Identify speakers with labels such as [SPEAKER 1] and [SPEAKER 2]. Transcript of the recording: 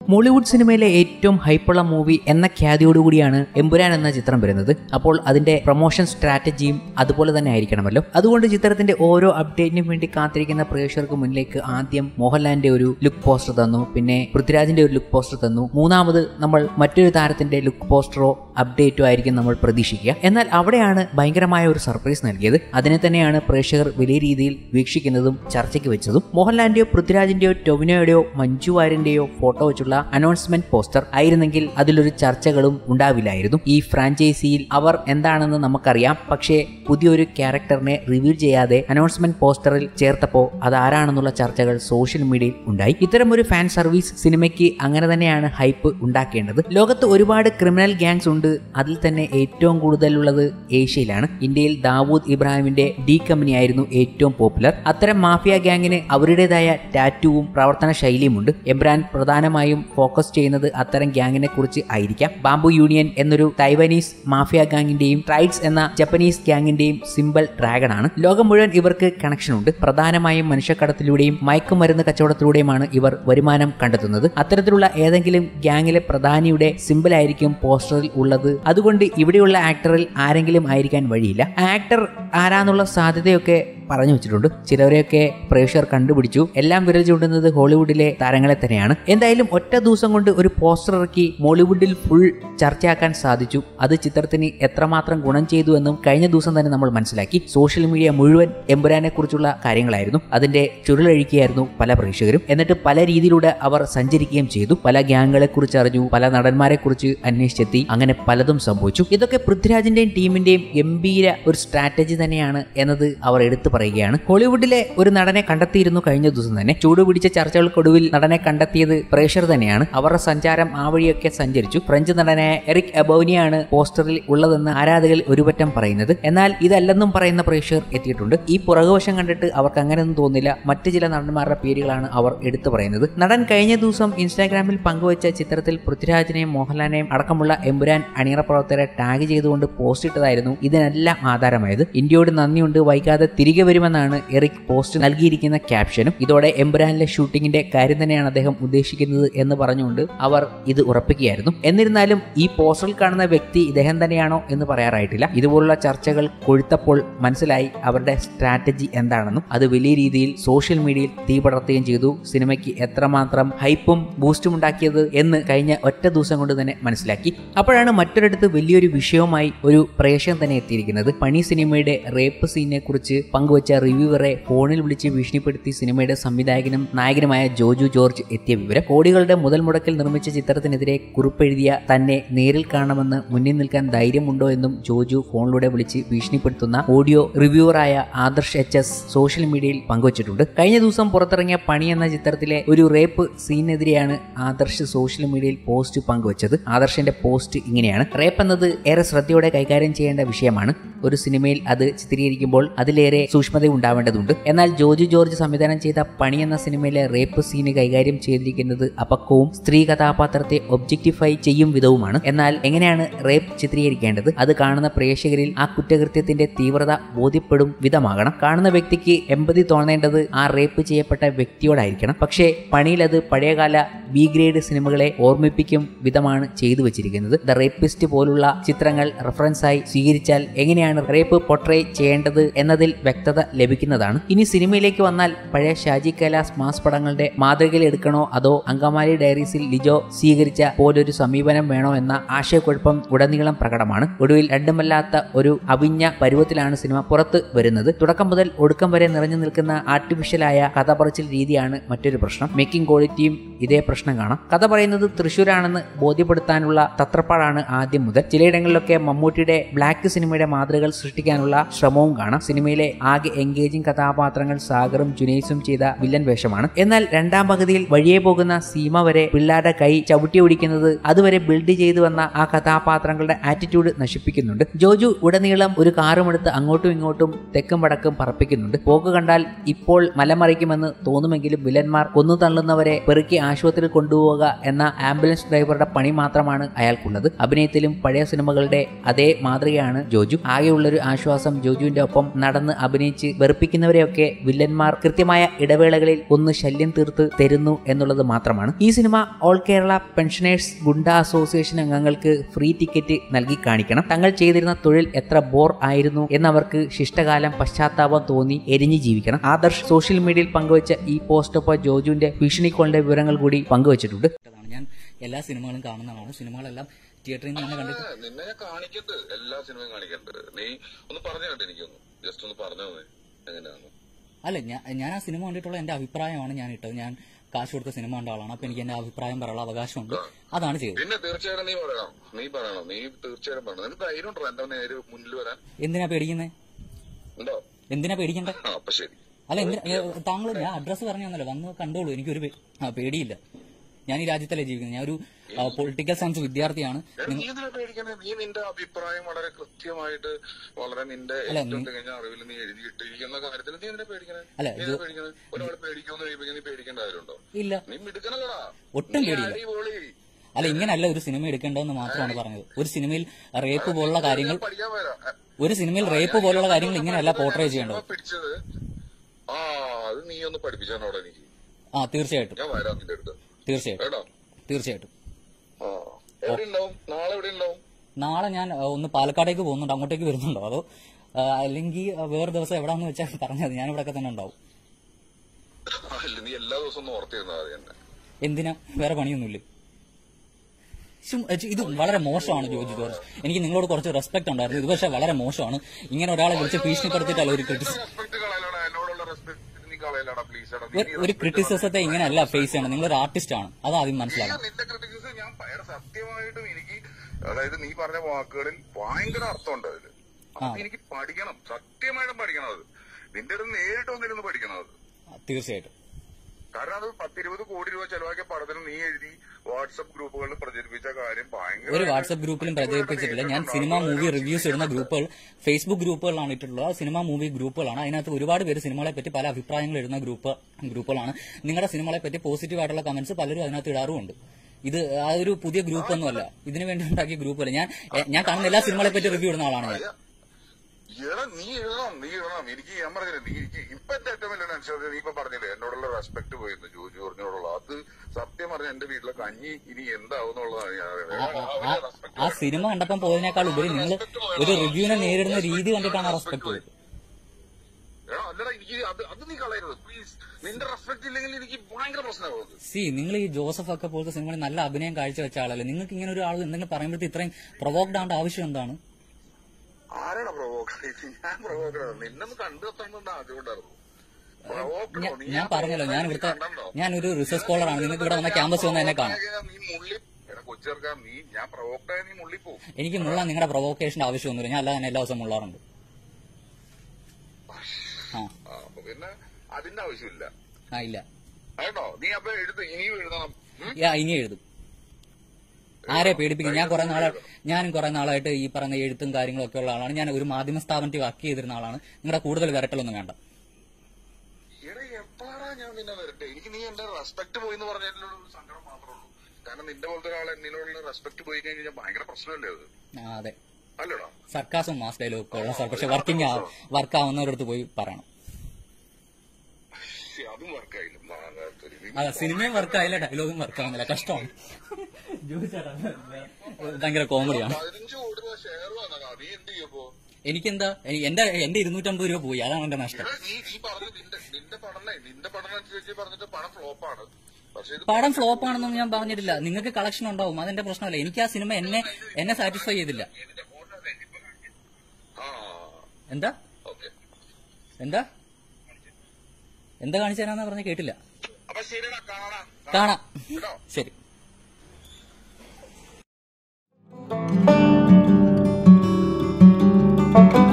[SPEAKER 1] Mollywood സിനിമയിലെ ഏറ്റവും ഹൈപ്പുള്ള movie എന്ന ഖ്യാതിയോടുകൂടിയാണ് എമ്പുരാൻ എന്ന ചിത്രം വരുന്നത് അപ്പോൾ അതിന്റെ പ്രൊമോഷൻ സ്ട്രാറ്റജിയും അതുപോലെ തന്നെ ആയിരിക്കണമല്ലോ അതുകൊണ്ട് ചിത്രത്തിന്റെ ഓരോ അപ്ഡേറ്റിനും വേണ്ടി കാത്തിരിക്കുന്ന പ്രേക്ഷകർക്ക് മുന്നിലേക്ക് ആദ്യം മോഹൻലാലിന്റെ ഒരു ലുക്ക് പോസ്റ്റർ തന്നു പിന്നെ പൃഥ്വിരാജിന്റെ ഒരു ലുക്ക് പോസ്റ്റർ തന്നു മൂന്നാമത് നമ്മൾ മറ്റൊരു താരത്തിന്റെ ലുക്ക് പോസ്റ്ററോ അപ്ഡേറ്റോ ആയിരിക്കും നമ്മൾ പ്രതീക്ഷിക്കുക എന്നാൽ അവിടെയാണ് ഭയങ്കരമായ ഒരു സർപ്രൈസ് നൽകിയത് അതിനെ തന്നെയാണ് പ്രേക്ഷകർ വലിയ രീതിയിൽ വീക്ഷിക്കുന്നതും ചർച്ചയ്ക്ക് വെച്ചതും മോഹൻലാലിന്റെയോ പൃഥ്വിരാജിന്റെയോ ടൊവിനോയുടെയോ മഞ്ജു വാര്യന്റെയോ ഫോട്ടോ വെച്ചുള്ള അനൗൺസ്മെന്റ് പോസ്റ്റർ ആയിരുന്നെങ്കിൽ അതിലൊരു ചർച്ചകളും ഉണ്ടാവില്ലായിരുന്നു ഈ ഫ്രാഞ്ചൈസിയിൽ അവർ എന്താണെന്ന് നമുക്കറിയാം പക്ഷേ പുതിയൊരു ക്യാരക്ടറിനെ റിവീൽ ചെയ്യാതെ അനൗൺസ്മെന്റ് പോസ്റ്ററിൽ ചേർത്തപ്പോൾ അത് ആരാണെന്നുള്ള ചർച്ചകൾ സോഷ്യൽ മീഡിയയിൽ ഉണ്ടായി ഇത്തരം ഒരു ഫാൻ സർവീസ് സിനിമയ്ക്ക് അങ്ങനെ തന്നെയാണ് ഹൈപ്പ് ഉണ്ടാക്കേണ്ടത് ലോകത്ത് ഒരുപാട് ക്രിമിനൽ ഗ്യാങ്സ് ഉണ്ട് അതിൽ തന്നെ ഏറ്റവും കൂടുതലുള്ളത് ഏഷ്യയിലാണ് ഇന്ത്യയിൽ ദാവൂദ് ഇബ്രാഹിമിന്റെ ഡി കമ്പനി ആയിരുന്നു ഏറ്റവും പോപ്പുലർ അത്തരം മാഫിയ ഗ്യാങ്ങിന് അവരുടേതായ ടാറ്റുവും പ്രവർത്തന ശൈലിയുമുണ്ട് എബ്രാൻ പ്രധാനമായും ഫോക്കസ് ചെയ്യുന്നത് അത്തരം ഗ്യാങ്ങിനെ കുറിച്ച് ആയിരിക്കാം ബാംബു യൂണിയൻ എന്നൊരു തൈവനീസ് മാഫിയ ഗാങ്ങിന്റെയും ട്രൈഡ്സ് എന്ന ജപ്പനീസ് ഗ്യാങ്ങിന്റെയും സിമ്പിൾ ഡ്രാഗൺ ആണ് ലോകം മുഴുവൻ ഇവർക്ക് കണക്ഷൻ ഉണ്ട് പ്രധാനമായും മനുഷ്യക്കടത്തിലൂടെയും മയക്കുമരുന്ന് കച്ചവടത്തിലൂടെയുമാണ് ഇവർ വരുമാനം കണ്ടെത്തുന്നത് അത്തരത്തിലുള്ള ഏതെങ്കിലും ഗ്യാങ്ങിലെ പ്രധാനിയുടെ സിമ്പിൾ ആയിരിക്കും പോസ്റ്ററിൽ ഉള്ളത് അതുകൊണ്ട് ഇവിടെയുള്ള ആക്ടറിൽ ആരെങ്കിലും ആയിരിക്കാൻ വഴിയില്ല ആക്ടർ ആരാന്നുള്ള സാധ്യതയൊക്കെ പറഞ്ഞു വെച്ചിട്ടുണ്ട് ചിലവരെയൊക്കെ പ്രേക്ഷകർ കണ്ടുപിടിച്ചു എല്ലാം വിരൽ ചൂണ്ടുന്നത് ഹോളിവുഡിലെ താരങ്ങളെ തന്നെയാണ് എന്തായാലും ഒറ്റ ദിവസം കൊണ്ട് ഒരു പോസ്റ്റർ ഇറക്കി മോളിവുഡിൽ ഫുൾ ചർച്ചയാക്കാൻ സാധിച്ചു അത് ചിത്രത്തിന് എത്രമാത്രം ഗുണം ചെയ്തു എന്നും കഴിഞ്ഞ ദിവസം തന്നെ നമ്മൾ മനസ്സിലാക്കി സോഷ്യൽ മീഡിയ മുഴുവൻ എമ്പുരാനെ കുറിച്ചുള്ള കാര്യങ്ങളായിരുന്നു അതിന്റെ ചുരുളഴിക്കുകയായിരുന്നു പല പ്രേക്ഷകരും എന്നിട്ട് പല രീതിയിലൂടെ അവർ സഞ്ചരിക്കുകയും ചെയ്തു പല ഗ്യാങ്ങുകളെ കുറിച്ച് അറിഞ്ഞു പല നടന്മാരെ കുറിച്ച് അന്വേഷിച്ചെത്തി അങ്ങനെ പലതും സംഭവിച്ചു ഇതൊക്കെ പൃഥ്വിരാജിന്റെയും ടീമിന്റെയും ഗംഭീര ഒരു സ്ട്രാറ്റജി തന്നെയാണ് എന്നത് അവർ എടുത്തു പറയുകയാണ് ഹോളിവുഡിലെ ഒരു നടനെ കണ്ടെത്തിയിരുന്നു കഴിഞ്ഞ ദിവസം തന്നെ ചൂടുപിടിച്ച ചർച്ചകൾക്കൊടുവിൽ നടനെ കണ്ടെത്തിയത് പ്രേക്ഷർ തന്നെയാണ് അവരുടെ സഞ്ചാരം ആ വഴിയൊക്കെ സഞ്ചരിച്ചു ഫ്രഞ്ച് നടനായ എറിക് എബോനിയാണ് പോസ്റ്ററിൽ ഉള്ളതെന്ന് ആരാധകർ ഒരുപറ്റം പറയുന്നത് എന്നാൽ ഇതല്ലെന്നും പറയുന്ന പ്രേക്ഷകർ എത്തിയിട്ടുണ്ട് ഈ പുറകുവശം കണ്ടിട്ട് അവർക്ക് അങ്ങനെയൊന്നും തോന്നില്ല മറ്റു ചില നടന്മാരുടെ പേരുകളാണ് അവർ എടുത്തു പറയുന്നത് നടൻ കഴിഞ്ഞ ദിവസം ഇൻസ്റ്റാഗ്രാമിൽ പങ്കുവച്ച ചിത്രത്തിൽ പൃഥ്വിരാജിനെയും മോഹൻലാലിനെയും അടക്കമുള്ള എമ്പുരാൻ അണിയറ പ്രവർത്തകരെ ടാഗ് ചെയ്തുകൊണ്ട് പോസ്റ്റ് ഇട്ടതായിരുന്നു ഇതിനെല്ലാം ആധാരമായത് ഇന്ത്യയോട് നന്ദിയുണ്ട് വൈകാതെ തിരികെ വരുമെന്നാണ് എറിക് പോസ്റ്റ് നൽകിയിരിക്കുന്ന ക്യാപ്ഷനും ഇതോടെ എമ്പുരാനിലെ ഷൂട്ടിങ്ങിന്റെ കാര്യം തന്നെയാണ് അദ്ദേഹം ഉദ്ദേശിക്കുന്നത് എന്ന് പറഞ്ഞുകൊണ്ട് അവർ ഇത് ഉറപ്പിക്കുകയായിരുന്നു എന്നിരുന്നാലും ഈ പോസ്റ്ററിൽ കാണുന്ന വ്യക്തി ഇദ്ദേഹം തന്നെയാണോ എന്ന് പറയാറായിട്ടില്ല ഇതുപോലുള്ള ചർച്ചകൾ കൊഴുത്തപ്പോൾ മനസ്സിലായി അവരുടെ സ്ട്രാറ്റജി എന്താണെന്നും അത് വലിയ രീതിയിൽ സോഷ്യൽ മീഡിയയിൽ തീ പടർത്തുകയും ചെയ്തു സിനിമയ്ക്ക് എത്രമാത്രം ഹൈപ്പും ബൂസ്റ്റും ഉണ്ടാക്കിയത് എന്ന് കഴിഞ്ഞ ഒറ്റ ദിവസം കൊണ്ട് തന്നെ മനസ്സിലാക്കി അപ്പോഴാണ് മറ്റൊരിടത്ത് വലിയൊരു വിഷയവുമായി ഒരു പ്രേക്ഷകൻ തന്നെ എത്തിയിരിക്കുന്നത് പണി സിനിമയുടെ റേപ്പ് സീനിനെ കുറിച്ച് പങ്കുവച്ച റിവ്യൂവറെ ഫോണിൽ വിളിച്ച് ഭീഷണിപ്പെടുത്തി സിനിമയുടെ സംവിധായകനും നായകനുമായ ജോജു ജോർജ് എത്തിയ വിവരം കോടികളുടെ മുതൽ മുടക്കിൽ നിർമ്മിച്ച ചിത്രത്തിനെതിരെ കുറിപ്പെഴുതിയ തന്നെ നേരിൽ കാണണമെന്ന് മുന്നിൽ നിൽക്കാൻ ധൈര്യമുണ്ടോ എന്നും ജോജു ഫോണിലൂടെ വിളിച്ച് ഭീഷണിപ്പെടുത്തുന്ന ഓഡിയോ റിവ്യൂവറായ ആദർശ് എച്ച് എസ് സോഷ്യൽ മീഡിയയിൽ പങ്കുവച്ചിട്ടുണ്ട് കഴിഞ്ഞ ദിവസം പുറത്തിറങ്ങിയ പണി എന്ന ചിത്രത്തിലെ ഒരു റേപ്പ് സീനിനെതിരെയാണ് ആദർശ് സോഷ്യൽ മീഡിയയിൽ പോസ്റ്റ് പങ്കുവച്ചത് ആദർശിന്റെ പോസ്റ്റ് ഇങ്ങനെയാണ് റേപ്പ് എന്നത് ഏറെ ശ്രദ്ധയോടെ കൈകാര്യം ചെയ്യേണ്ട വിഷയമാണ് ഒരു സിനിമയിൽ അത് ചിത്രീകരിക്കുമ്പോൾ അതിലേറെ സൂക്ഷ്മത ഉണ്ടാവേണ്ടതുണ്ട് എന്നാൽ ജോജു ജോർജ് സംവിധാനം ചെയ്ത പണി എന്ന സിനിമയിലെ റേപ്പ് സീന് കൈകാര്യം ചെയ്തിരിക്കുന്നത് അപക്വവും സ്ത്രീ കഥാപാത്രത്തെ ഒബ്ജക്റ്റിഫൈ ചെയ്യും വിധവുമാണ് എന്നാൽ എങ്ങനെയാണ് റേപ്പ് ചിത്രീകരിക്കേണ്ടത് അത് കാണുന്ന പ്രേക്ഷകരിൽ ആ കുറ്റകൃത്യത്തിന്റെ തീവ്രത ബോധ്യപ്പെടും വിധമാകണം കാണുന്ന വ്യക്തിക്ക് എമ്പതി തോന്നേണ്ടത് ആ റേപ്പ് ചെയ്യപ്പെട്ട വ്യക്തിയോടായിരിക്കണം പക്ഷേ പണിയിൽ അത് പഴയകാല ബി ഗ്രേഡ് സിനിമകളെ ഓർമ്മിപ്പിക്കും വിധമാണ് ചെയ്തു വെച്ചിരിക്കുന്നത് ദ റേപ്പിസ്റ്റ് പോലുള്ള ചിത്രങ്ങൾ റെഫറൻസായി സ്വീകരിച്ചാൽ എങ്ങനെയാണ് റേപ്പ് പൊട്രേ ചെയ്യേണ്ടത് എന്നതിൽ വ്യക്തത ലഭിക്കുന്നതാണ് ഇനി സിനിമയിലേക്ക് വന്നാൽ പഴയ ഷാജി കൈലാസ് മാസ് പടങ്ങളുടെ മാതൃകയിൽ എടുക്കണോ അതോ അങ്കമാലി ഡയറീസിൽ ലിജോ സ്വീകരിച്ച പോലൊരു സമീപനം വേണോ എന്ന ആശയക്കുഴപ്പം ഉടനീളം പ്രകടമാണ് ഒടുവിൽ രണ്ടുമല്ലാത്ത ഒരു അവിഞ്ഞ പരുവത്തിലാണ് സിനിമ പുറത്ത് വരുന്നത് തുടക്കം മുതൽ ഒടുക്കം വരെ നിറഞ്ഞു നിൽക്കുന്ന ആർട്ടിഫിഷ്യലായ കഥ പറച്ചിൽ രീതിയാണ് മറ്റൊരു പ്രശ്നം മേക്കിംഗ് ക്വാളിറ്റിയും ഇതേ പ്രശ്നം കാണാം കഥ പറയുന്നത് തൃശ്ശൂരാണെന്ന് ബോധ്യപ്പെടുത്താനുള്ള തത്രപ്പാടാണ് ആദ്യം മുതൽ ചിലയിടങ്ങളിലൊക്കെ മമ്മൂട്ടിയുടെ ബ്ലാക്ക് സിനിമയുടെ മാതൃകകൾ സൃഷ്ടിക്കാനുള്ള ശ്രമവും കാണാം സിനിമയിലെ ആകെ എൻഗേജിംഗ് കഥാപാത്രങ്ങൾ സാഗറും ജുനൈസും ചെയ്ത വില്ലൻ വേഷമാണ് എന്നാൽ രണ്ടാം പകുതിയിൽ വഴിയെ പോകുന്ന സീമ വരെ പിള്ളാരുടെ കൈ ചവിട്ടി ഓടിക്കുന്നത് അതുവരെ ബിൽഡ് ചെയ്തു വന്ന ആ കഥാപാത്രങ്ങളുടെ ആറ്റിറ്റ്യൂഡ് നശിപ്പിക്കുന്നുണ്ട് ജോജു ഉടനീളം ഒരു കാറുമെടുത്ത് അങ്ങോട്ടും ഇങ്ങോട്ടും തെക്കും വടക്കും പറപ്പിക്കുന്നുണ്ട് പോക്ക് കണ്ടാൽ ഇപ്പോൾ മലമറിക്കുമെന്ന് തോന്നുമെങ്കിലും വില്ലന്മാർ കൊന്നു തള്ളുന്നവരെ പെറുക്കി ആശുപത്രിയിൽ കൊണ്ടുപോവുക എന്ന ആംബുലൻസ് ഡ്രൈവറുടെ പണി മാത്രമാണ് അയാൾക്കുള്ളത് അഭിനയത്തിലും പഴയ സിനിമകളുടെ അതേ മാതൃകയാണ് ജോജു ആകെ ആകെയുള്ളൊരു ആശ്വാസം ജോജുവിന്റെ ഒപ്പം നടന്ന് അഭിനയിച്ച് വെറുപ്പിക്കുന്നവരെയൊക്കെ വില്ലന്മാർ കൃത്യമായ ഇടവേളകളിൽ ഒന്ന് ശല്യം തീർത്ത് തരുന്നു എന്നുള്ളത് മാത്രമാണ് ഈ cinema all Kerala pensioners goonda association അംഗങ്ങൾക്ക് ഫ്രീ ടിക്കറ്റ് നൽകി കാണിക്കണം തങ്ങൾ ചെയ്തിരുന്ന തൊഴിൽ എത്ര ബോർ ആയിരുന്നു എന്നവർക്ക് ശിഷ്ടകാലം പശ്ചാത്താപം തോന്നി എരിഞ്ഞു ജീവിക്കണം ആദർശ് സോഷ്യൽ മീഡിയയിൽ പങ്കുവച്ച ഈ പോസ്റ്റ് ഒപ്പം ജോജുവിന്റെ ഭീഷണിക്കോളിന്റെ വിവരങ്ങൾ കൂടി പങ്കുവച്ചിട്ടുണ്ട്
[SPEAKER 2] ാണ് ഞാൻ എല്ലാ സിനിമകളും കാണുന്നതാണ് സിനിമകളെല്ലാം തിയേറ്ററിൽ നിന്ന് തന്നെ കണ്ടിട്ട്
[SPEAKER 3] ആ, നിന്നെ ഞാൻ കാണിക്കണ്ട് എല്ലാ സിനിമയും കാണിക്കണ്ട് നീ ഒന്ന് പറഞ്ഞു കണ്ട് എനിക്കൊന്ന് ജസ്റ്റ് ഒന്ന് പറഞ്ഞു തന്നെ എങ്ങനെയാന്ന്
[SPEAKER 2] അല്ല ഞാൻ ഞാൻ ആ സിനിമ കണ്ടിട്ടുള്ള എന്റെ അഭിപ്രായമാണ് ഞാൻ ഇട്ടത് ഞാൻ കാശ് കൊടുത്ത സിനിമ കണ്ട ആളാണ് അപ്പൊ എനിക്ക് എന്റെ അഭിപ്രായം പറയാനുള്ള അവകാശമുണ്ട് അതാണ് ചെയ്തത്
[SPEAKER 3] പിന്നെ തീർച്ചയായിട്ടും നീ പറയണം നീ പറയണം നീ തീർച്ചയായിട്ടും പറയണം നിനക്ക് ധൈര്യം ഉണ്ടോ എന്റെ നേര് മുന്നിൽ വരാൻ
[SPEAKER 2] എന്തിനാ പേടിക്കുന്നത്
[SPEAKER 3] ഉണ്ടോ
[SPEAKER 2] എന്തിനാ പേടിക്കണ്ടേ
[SPEAKER 3] ആ അപ്പൊ ശരി
[SPEAKER 2] അല്ല എന്തിനാ ഏ, താങ്കൾ ഞാൻ അഡ്രസ്സ് പറഞ്ഞു തന്നല്ലോ വന്ന് കണ്ടോളൂ എനിക്കൊരു പേ- ആ, പേടിയില്ല ഞാൻ ഈ രാജ്യത്തല്ലേ ജീവിക്കുന്നത് ഞാൻ ഒരു പൊളിറ്റിക്കൽ സയൻസ് വിദ്യാർത്ഥിയാണ്
[SPEAKER 3] എടാ, നീ എന്തിനാ പേടിക്കണേ നീ നിന്റെ അഭിപ്രായം വളരെ കൃത്യമായിട്ട് വളരെ നിന്റെ ഏറ്റവും തികഞ്ഞ അറിവിൽ നീ എഴുതിയിട്ടിരിക്കുന്ന കാര്യത്തിൽ നീ എന്തിനാ പേടിക്കണേ
[SPEAKER 2] അല്ല,
[SPEAKER 3] നീ എന്തിനാ പേടിക്കണേ ഒരാൾ പേടിക്കുമെന്ന് കഴിയുമ്പോൾ നീ പേടിക്കേണ്ട കാര്യമുണ്ടോ
[SPEAKER 2] ഇല്ല
[SPEAKER 3] നീ മിടുക്കനല്ലടാ
[SPEAKER 2] ഒട്ടും
[SPEAKER 3] നീ
[SPEAKER 2] പേടിയില്ല.
[SPEAKER 3] അടിപൊളി
[SPEAKER 2] അല്ല ഇങ്ങനെയല്ല ഒരു സിനിമ എടുക്കേണ്ടതെന്ന് മാത്രമാണ് പറഞ്ഞത് ഒരു സിനിമയിൽ റേപ്പ് പോലുള്ള കാര്യങ്ങൾ
[SPEAKER 3] പഠിക്കാൻ വരാം
[SPEAKER 2] ഒരു സിനിമയിൽ റേപ്പ് പോലുള്ള കാര്യങ്ങൾ ഇങ്ങനെയല്ല പോർട്രേ ചെയ്യേണ്ടത്
[SPEAKER 3] സിനിമ പിടിച്ചത് ആ അത് നീ ഒന്ന് പഠിപ്പിച്ചാണോടെ എനിക്ക്
[SPEAKER 2] ആ തീർച്ചയായിട്ടും
[SPEAKER 3] ഞാൻ വരാം നിന്റെ അടുത്ത്
[SPEAKER 2] തീർച്ചയായിട്ടും
[SPEAKER 3] കേട്ടോ
[SPEAKER 2] തീർച്ചയായിട്ടും
[SPEAKER 3] ആ എവിടെ ഉണ്ടാവും നാളെ എവിടെ ഉണ്ടാവും
[SPEAKER 2] നാളെ ഞാൻ ആ, ഒന്ന് പാലക്കാടേക്ക് പോകുന്നുണ്ട് അങ്ങോട്ടേക്ക് വരുന്നുണ്ടോ അതോ ആ, അല്ലെങ്കിൽ ആ, വേറെ ദിവസം എവിടാന്ന് വെച്ചാൽ പറഞ്ഞത് ഞാൻ ഇവിടെയൊക്കെ തന്നെ ഉണ്ടാവും
[SPEAKER 3] അല്ല നീ എല്ലാ ദിവസവും ഒന്ന് ഓർത്തിരുന്നാ മതി എന്നെ
[SPEAKER 2] എന്തിനാ വേറെ പണിയൊന്നുമില്ല ശും- ഏ, ഇത് വളരെ മോശമാണ് ജോർജ് ജോർജ് എനിക്ക് നിങ്ങളോട് കുറച്ച് റെസ്പെക്ട് ഉണ്ടായിരുന്നു ഇത് പക്ഷേ വളരെ മോശമാണ് ഇങ്ങനെ ഒരാളെ വിളിച്ച് ഭീഷണിപ്പെടുത്തിയിട്ടല്ല ഒരു ക്രിറ്റിസ്
[SPEAKER 3] റെസ്പെക്ട് കളയലടാ എന്നോടുള്ള റെസ്പെക്ട് നീ കളയലടാ പ്ലീസ് എടാ നീ
[SPEAKER 2] ഒരു ക്രിറ്റിസിസത്തെ ഇങ്ങനെയല്ല ഫേസ് ചെയ്യണം നിങ്ങളൊരു ആർട്ടിസ്റ്റ് ആണ് അത് ആദ്യം
[SPEAKER 3] നീ
[SPEAKER 2] മനസ്സിലാക്കണം
[SPEAKER 3] നിന്റെ ക്രിറ്റിക്സ് ഞാൻ ഭയങ്കര സത്യമായിട്ടും എനിക്ക് അതായത് നീ പറഞ്ഞ വാക്കുകളിൽ ഭയങ്കര അർത്ഥമുണ്ട് അതില് അത് എനിക്ക് പഠിക്കണം സത്യമായിട്ടും പഠിക്കണം അത് നിന്റെ അടുത്ത് നേരിട്ട് വന്നിരുന്ന് പഠിക്കണം അത്
[SPEAKER 2] ആ, തീർച്ചയായിട്ടും
[SPEAKER 3] കാരണം അത് പത്തിരുപത് കോടി രൂപ ചെലവാക്കിയ പടത്തിന് നീ എഴുതി വാട്സപ്പ് ഗ്രൂപ്പുകളിൽ പ്രചരിപ്പിച്ച കാര്യം ഭയങ്കര
[SPEAKER 2] ഒരു വാട്സപ്പ് ഗ്രൂപ്പിലും പ്രചരിപ്പിച്ചിട്ടില്ല ഞാൻ സിനിമ മൂവി റിവ്യൂസ് ഇടുന്ന ഗ്രൂപ്പുകൾ ഫേസ്ബുക്ക് ഗ്രൂപ്പുകളാണ് ഇട്ടിട്ടുള്ളത് ആ സിനിമ മൂവി ഗ്രൂപ്പുകളാണ് അതിനകത്ത് ഒരുപാട് പേര് സിനിമകളെ പറ്റി പല അഭിപ്രായങ്ങൾ ഇടുന്ന ഗ്രൂപ്പ് ഗ്രൂപ്പുകളാണ് നിങ്ങളുടെ സിനിമകളെ പറ്റി പോസിറ്റീവ് ആയിട്ടുള്ള കമന്റ്സ് പലരും അതിനകത്ത് ഇടാറുമുണ്ട് ഇത് ആ ഒരു പുതിയ ഗ്രൂപ്പ് ഒന്നുമല്ല ഇതിനു വേണ്ടി ഉണ്ടാക്കിയ ഗ്രൂപ്പല്ല ഞാൻ എ- ഞാൻ കാണുന്ന എല്ലാ സിനിമകളെ പറ്റി റിവ്യൂ ഇടുന്ന ആളാണ് ഞാൻ
[SPEAKER 3] എടാ നീ എഴുതണം നീ എഴുതണം എനിക്ക് ഞാൻ പറഞ്ഞില്ല നീ എനിക്ക് ഇപ്പൊ എന്റെ ഏറ്റവും വലിയ ടെൻഷൻ നീ ഇപ്പൊ പറഞ്ഞില്ലേ എന്നോടുള്ള റെസ്പെക്ട് പോയിരുന്നു ജോജി ജോർജിനോടുള്ള അത് സത്യം പറഞ്ഞ എന്റെ വീട്ടിലെ കഞ്ഞി ഇനി എന്താവുന്നുള്ളതാണ് ഞാൻ
[SPEAKER 2] ആ-
[SPEAKER 3] അറിയുന്നത് റെസ്പെക്ട്
[SPEAKER 2] ആ സിനിമ കണ്ടപ്പം പോയതിനേക്കാൾ ഉപരി നിങ്ങൾ ഒരു റിവ്യൂവിനെ നേരിടുന്ന രീതി കണ്ടിട്ടാണ് റെസ്പെക്ട് ചെയ്തത്
[SPEAKER 3] എടാ അല്ലടാ എനിക്ക് അത് അത് നീ കളയരുത് പ്ലീസ് നിന്റെ റെസ്പെക്ട് ഇല്ലെങ്കിൽ എനിക്ക് ഭയങ്കര പ്രശ്നമാകും
[SPEAKER 2] സി നിങ്ങൾ ഈ ജോസഫ് ഒക്കെ പോലത്തെ സിനിമയിൽ നല്ല അഭിനയം കാഴ്ചവെച്ച ആളല്ലേ നിങ്ങൾക്ക് ഇങ്ങനെ ഒരു ആൾ എന്തെങ്കിലും പറയുമ്പോഴത്തെ ഇത്രയും പ്രൊവോക്ഡ് ആവേണ്ട ആവശ്യം എന്താണ്
[SPEAKER 3] ആരാണ് പ്രൊവോക്കർ ഞാൻ പ്രൊവോക്കർ നിന്നൊന്ന് കണ്ടെത്തണമെന്ന് ആഗ്രഹമുണ്ടായിരുന്നു Provoker ഓ? നീ
[SPEAKER 2] ഞാൻ
[SPEAKER 3] ആ
[SPEAKER 2] പറഞ്ഞല്ലോ ഞാൻ
[SPEAKER 3] provoker
[SPEAKER 2] ഇവിടുത്തെ
[SPEAKER 3] കണ്ടോ?
[SPEAKER 2] ഞാൻ ഒരു റിസർച്ച് സ്കോളറാണ് നിങ്ങൾക്ക് ഇവിടെ വന്ന ക്യാമ്പസ് വന്ന് എന്നെ കാണാം
[SPEAKER 3] നീ മുള്ളി എടാ കൊച്ചേർക്കാൻ നീ ഞാൻ പ്രൊവോക്ടായ നീ മുള്ളിപ്പോ
[SPEAKER 2] എനിക്ക് മുള്ളാൻ നിങ്ങളുടെ പ്രൊവോക്കേഷന്റെ ആവശ്യമൊന്നുമില്ല ഞാൻ അല്ലാതെ തന്നെ എല്ലാ ദിവസവും മുള്ളാറുണ്ട് ആ
[SPEAKER 3] ആ, അപ്പൊ പിന്നെ അതിന്റെ ആവശ്യമില്ല
[SPEAKER 2] ആ ഇല്ല
[SPEAKER 3] കേട്ടോ നീ അപ്പൊ എഴുത്ത് ഇനിയും എഴുതണം ഉം?
[SPEAKER 2] യാ, ഇനി എഴുതും ആരെ പേടിപ്പിക്കും ഞാൻ കുറെ നാളെ ഞാനും കുറെ നാളായിട്ട് ഈ പറയുന്ന എഴുത്തും കാര്യങ്ങളും ഒക്കെ ഉള്ള ആളാണ് ഞാൻ ഒരു മാധ്യമ സ്ഥാപനത്തിൽ വർക്ക് ചെയ്തിരുന്ന ആളാണ് നിങ്ങളുടെ കൂടുതൽ വിരട്ടലൊന്നും വേണ്ട
[SPEAKER 3] എടാ എപ്പോഴാ ഞാൻ നിന്നെ വരട്ടെ എനിക്ക് നീ എന്റെ റെസ്പെക്ട് പോയി എന്ന് പറഞ്ഞതിലുള്ള ഒരു സങ്കടം മാത്രമേ ഉള്ളൂ കാരണം നിന്റെ പോലത്തെ ഒരാൾ എന്നിലുള്ള റെസ്പെക്ട് പോയി കഴിഞ്ഞാൽ ഭയങ്കര പ്രശ്നമല്ലേ അത്
[SPEAKER 2] ആ, അതെ
[SPEAKER 3] അല്ലടാ
[SPEAKER 2] സർക്കാസും മാസ് ഡയലോഗ് ഒക്കെ ഉള്ള സാർ പക്ഷെ വർക്കിംഗ് വർക്ക് ആവുന്നവരടുത്ത് പോയി പറയണം
[SPEAKER 3] ശ്ശെ, അതും വർക്കായില്ല മാങ്ങാത്തൊരു നീ
[SPEAKER 2] അതെ സിനിമയും വർക്ക് ആയില്ല ഡയലോഗും വർക്ക് ആവുന്നില്ല കഷ്ടമാണ് ജോയിച്ചേട്ടാ, ഭയങ്കര കോമഡിയാണ്
[SPEAKER 3] പതിനഞ്ച് കോടി രൂപ ഷെയർ വന്നതാ നീ എന്ത് ചെയ്യപ്പോ
[SPEAKER 2] എനിക്കെന്താ എ- എന്റെ എന്റെ ഇരുന്നൂറ്റമ്പത് രൂപ പോയി അതാണ് എന്റെ നഷ്ടം
[SPEAKER 3] എടാ, നീ നീ പറഞ്ഞു നിന്റെ നിന്റെ പഠനം നിന്റെ പഠനം അനുസരിച്ച് പറഞ്ഞിട്ട് പണം ഫ്ലോപ്പാണ് പക്ഷെ ഇത്
[SPEAKER 2] പടം ഫ്ലോപ്പ് ആണെന്നൊന്നും ഞാൻ പറഞ്ഞിട്ടില്ല നിങ്ങൾക്ക് കളക്ഷൻ ഉണ്ടാവും അതെന്റെ പ്രശ്നമല്ല എനിക്ക് ആ സിനിമ എന്നെ എന്നെ സാറ്റിസ്ഫൈ ചെയ്തില്ല
[SPEAKER 3] ആ
[SPEAKER 2] എന്താ
[SPEAKER 3] ഓക്കെ
[SPEAKER 2] എന്താ എന്താ കാണിച്ചു തരാന്നാ പറഞ്ഞ കേട്ടില്ല
[SPEAKER 3] അപ്പൊ ശരിടാ കാണാം
[SPEAKER 2] കാണാം
[SPEAKER 3] കേട്ടോ
[SPEAKER 2] ശരി